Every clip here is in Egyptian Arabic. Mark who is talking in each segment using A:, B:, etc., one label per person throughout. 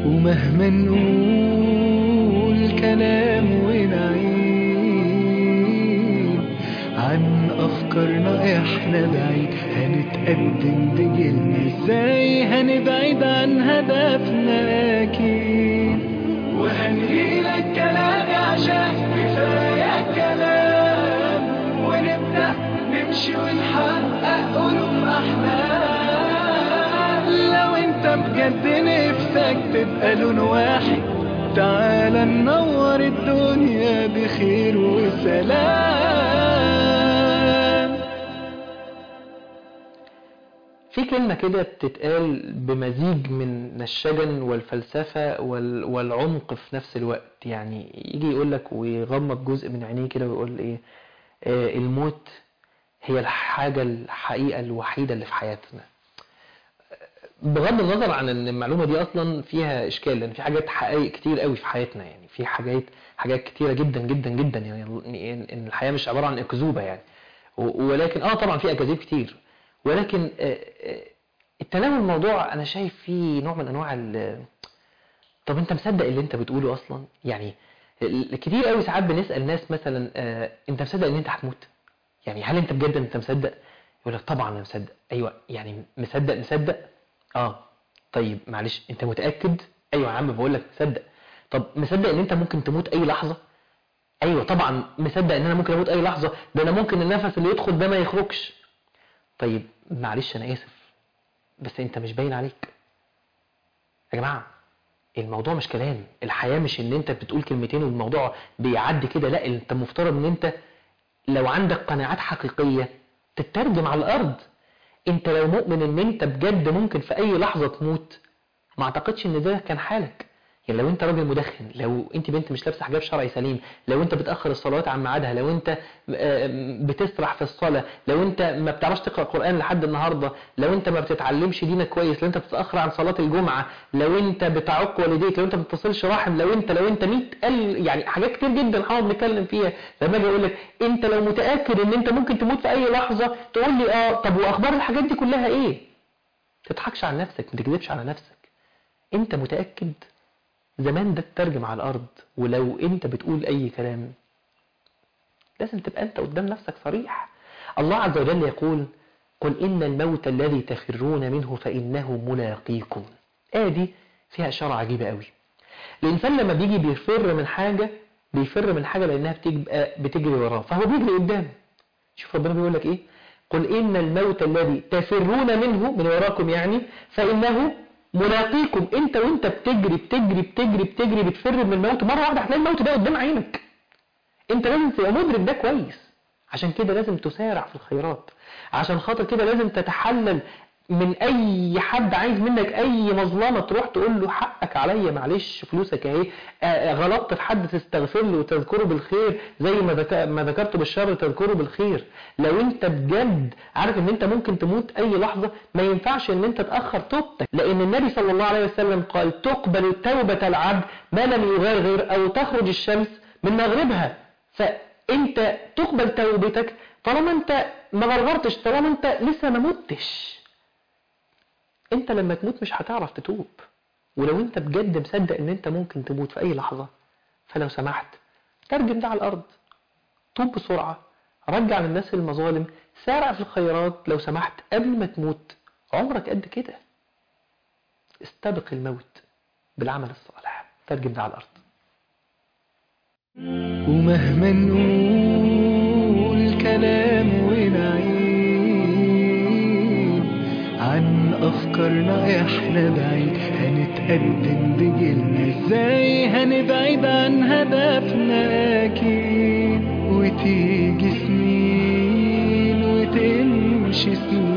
A: ومهما نقول كلام ونعيد عن أفكارنا إحنا بعيد هنتقدم بجيلنا إزاي هنبعد عن هدفنا أكيد وهنهيلك كلامي عشان كفاية كلام ونبدأ نمشي ونحقق ألوف أحلام لو أنت بجد نفسك تبقى لون واحد تعال ننور الدنيا بخير وسلام
B: في كلمة كده بتتقال بمزيج من الشجن والفلسفة وال- والعمق في نفس الوقت يعني يجي يقول لك ويغمض جزء من عينيه كده ويقول ايه آه الموت هي الحاجة الحقيقة الوحيدة اللي في حياتنا بغض النظر عن ان المعلومة دي اصلا فيها اشكال لان في حاجات حقائق كتير قوي في حياتنا يعني في حاجات حاجات كتيرة جدا جدا جدا يعني ان الحياة مش عبارة عن اكذوبة يعني و- ولكن اه طبعا في اكاذيب كتير ولكن آه، آه، التناول الموضوع انا شايف فيه نوع من انواع ال- طب انت مصدق اللي انت بتقوله اصلا يعني ال- كتير قوي ساعات بنسال ناس مثلا آه، انت مصدق ان انت هتموت يعني هل انت بجد انت مصدق يقول لك طبعا انا مصدق ايوه يعني مصدق مصدق اه طيب معلش انت متاكد ايوه يا عم بقول لك مصدق طب مصدق ان انت ممكن تموت اي لحظه ايوه طبعا مصدق ان انا ممكن اموت اي لحظه ده انا ممكن النفس اللي يدخل ده ما يخرجش طيب معلش انا اسف بس انت مش باين عليك يا جماعه الموضوع مش كلام الحياه مش ان انت بتقول كلمتين والموضوع بيعدي كده لا انت مفترض ان انت لو عندك قناعات حقيقيه تترجم على الارض انت لو مؤمن ان انت بجد ممكن في اي لحظه تموت ما اعتقدش ان ده كان حالك يعني لو انت راجل مدخن لو انت بنت مش لابسه حجاب شرعي سليم لو انت بتاخر الصلوات عن ميعادها لو انت آه، بتسرح في الصلاه لو انت ما بتعرفش تقرا قران لحد النهارده لو انت ما بتتعلمش دينك كويس لو انت بتتاخر عن صلاه الجمعه لو انت بتعق والديك لو انت ما بتتصلش رحم لو انت لو انت 100 ال يعني حاجات كتير جدا هنقعد نتكلم فيها لما اجي اقول لك انت لو متاكد ان انت ممكن تموت في اي لحظه تقول لي اه طب واخبار الحاجات دي كلها ايه تضحكش على نفسك ما تكذبش على نفسك انت متاكد زمان ده اترجم على الارض ولو انت بتقول اي كلام لازم تبقى انت قدام نفسك صريح الله عز وجل يقول قل ان الموت الذي تفرون منه فانه ملاقيكم ادي فيها اشاره عجيبه قوي الانسان لما بيجي بيفر من حاجه بيفر من حاجه لانها بتبقى بتجري وراه فهو بيجري قدام شوف ربنا بيقول لك ايه قل ان الموت الذي تفرون منه من وراكم يعني فانه ملاقيكم انت وانت بتجري بتجري بتجري بتجري بتفر من الموت مره واحده هتلاقي الموت ده قدام عينك انت لازم تبقى مدرك ده كويس عشان كده لازم تسارع في الخيرات عشان خاطر كده لازم تتحلل من اي حد عايز منك اي مظلمه تروح تقول له حقك عليا معلش فلوسك اهي آه، غلطت في حد تستغفر له وتذكره بالخير زي ما ذك- ما ذكرته بالشر تذكره بالخير لو انت بجد عارف ان انت ممكن تموت اي لحظه ما ينفعش ان انت تاخر توبتك لان النبي صلى الله عليه وسلم قال تقبل توبه العبد ما لم يغرغر او تخرج الشمس من مغربها فانت تقبل توبتك طالما انت ما غرغرتش طالما انت لسه ما متش انت لما تموت مش هتعرف تتوب ولو انت بجد مصدق ان انت ممكن تموت في اي لحظة فلو سمحت ترجم ده على الارض توب بسرعة رجع للناس المظالم سارع في الخيرات لو سمحت قبل ما تموت عمرك قد كده استبق الموت بالعمل الصالح ترجم ده على الارض
A: ومهما نقول كلام ونعيد عن أفكارنا إحنا بعيد هنتقدم بجيلنا إزاي هنبعد عن هدفنا أكيد وتيجي سنين وتمشي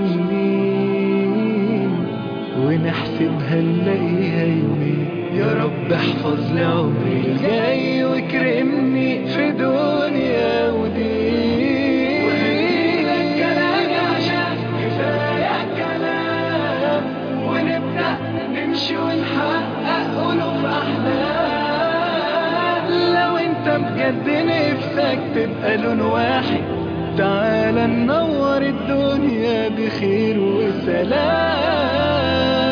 A: سنين ونحسبها نلاقيها يومين يا رب احفظ لي عمري الجاي واكرمني في دنيا ودين وهديلك كلامي عشان كفاية كلام ونبدأ نمشي ونحقق ألوف أحلام لو انت بجد نفسك تبقى لون واحد تعال ننور الدنيا بخير وسلام